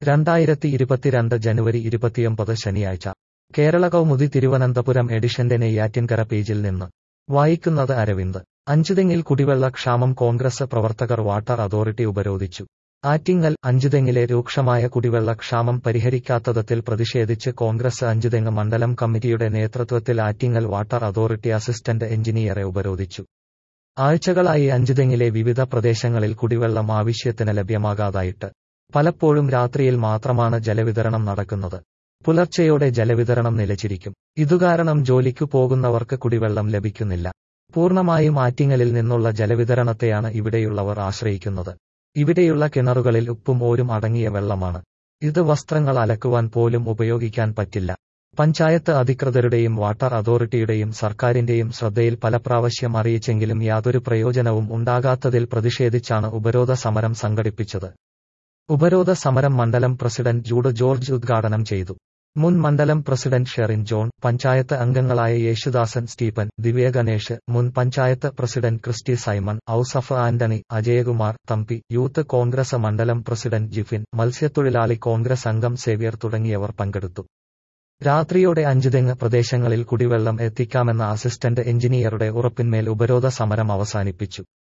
രണ്ടായിരത്തി ഇരുപത്തിരണ്ട് ജനുവരി ഇരുപത്തിയൊമ്പത് ശനിയാഴ്ച കേരള കൗമുദി തിരുവനന്തപുരം എഡിഷന്റെ നെയ്യാറ്റിൻകര പേജിൽ നിന്ന് വായിക്കുന്നത് അരവിന്ദ് അഞ്ചുതെങ്ങിൽ കുടിവെള്ള ക്ഷാമം കോൺഗ്രസ് പ്രവർത്തകർ വാട്ടർ അതോറിറ്റി ഉപരോധിച്ചു ആറ്റിങ്ങൽ അഞ്ചുതെങ്ങിലെ രൂക്ഷമായ കുടിവെള്ള ക്ഷാമം പരിഹരിക്കാത്തതിൽ പ്രതിഷേധിച്ച് കോൺഗ്രസ് അഞ്ചുതെങ്ങ് മണ്ഡലം കമ്മിറ്റിയുടെ നേതൃത്വത്തിൽ ആറ്റിങ്ങൽ വാട്ടർ അതോറിറ്റി അസിസ്റ്റന്റ് എഞ്ചിനീയറെ ഉപരോധിച്ചു ആഴ്ചകളായി അഞ്ചുതെങ്ങിലെ വിവിധ പ്രദേശങ്ങളിൽ കുടിവെള്ളം ആവശ്യത്തിന് ലഭ്യമാകാതായിട്ട് പലപ്പോഴും രാത്രിയിൽ മാത്രമാണ് ജലവിതരണം നടക്കുന്നത് പുലർച്ചെയോടെ ജലവിതരണം നിലച്ചിരിക്കും ഇതുകാരണം ജോലിക്കു പോകുന്നവർക്ക് കുടിവെള്ളം ലഭിക്കുന്നില്ല പൂർണ്ണമായും ആറ്റിങ്ങലിൽ നിന്നുള്ള ജലവിതരണത്തെയാണ് ഇവിടെയുള്ളവർ ആശ്രയിക്കുന്നത് ഇവിടെയുള്ള കിണറുകളിൽ ഉപ്പും ഓരും അടങ്ങിയ വെള്ളമാണ് ഇത് വസ്ത്രങ്ങൾ അലക്കുവാൻ പോലും ഉപയോഗിക്കാൻ പറ്റില്ല പഞ്ചായത്ത് അധികൃതരുടെയും വാട്ടർ അതോറിറ്റിയുടെയും സർക്കാരിന്റെയും ശ്രദ്ധയിൽ പല പ്രാവശ്യം അറിയിച്ചെങ്കിലും യാതൊരു പ്രയോജനവും ഉണ്ടാകാത്തതിൽ പ്രതിഷേധിച്ചാണ് ഉപരോധ സമരം സംഘടിപ്പിച്ചത് ഉപരോധ സമരം മണ്ഡലം പ്രസിഡന്റ് ജൂഡ് ജോർജ് ഉദ്ഘാടനം ചെയ്തു മുൻ മണ്ഡലം പ്രസിഡന്റ് ഷെറിൻ ജോൺ പഞ്ചായത്ത് അംഗങ്ങളായ യേശുദാസൻ സ്റ്റീഫൻ ദിവ്യ ഗണേഷ് മുൻ പഞ്ചായത്ത് പ്രസിഡന്റ് ക്രിസ്റ്റി സൈമൺ ഔസഫ് ആന്റണി അജയകുമാർ തമ്പി യൂത്ത് കോൺഗ്രസ് മണ്ഡലം പ്രസിഡന്റ് ജിഫിൻ മത്സ്യത്തൊഴിലാളി കോൺഗ്രസ് അംഗം സേവ്യർ തുടങ്ങിയവർ പങ്കെടുത്തു രാത്രിയോടെ അഞ്ചുതെങ്ങ് പ്രദേശങ്ങളിൽ കുടിവെള്ളം എത്തിക്കാമെന്ന അസിസ്റ്റന്റ് എഞ്ചിനീയറുടെ ഉറപ്പിന്മേൽ ഉപരോധ സമരം അവസാനിപ്പിച്ചു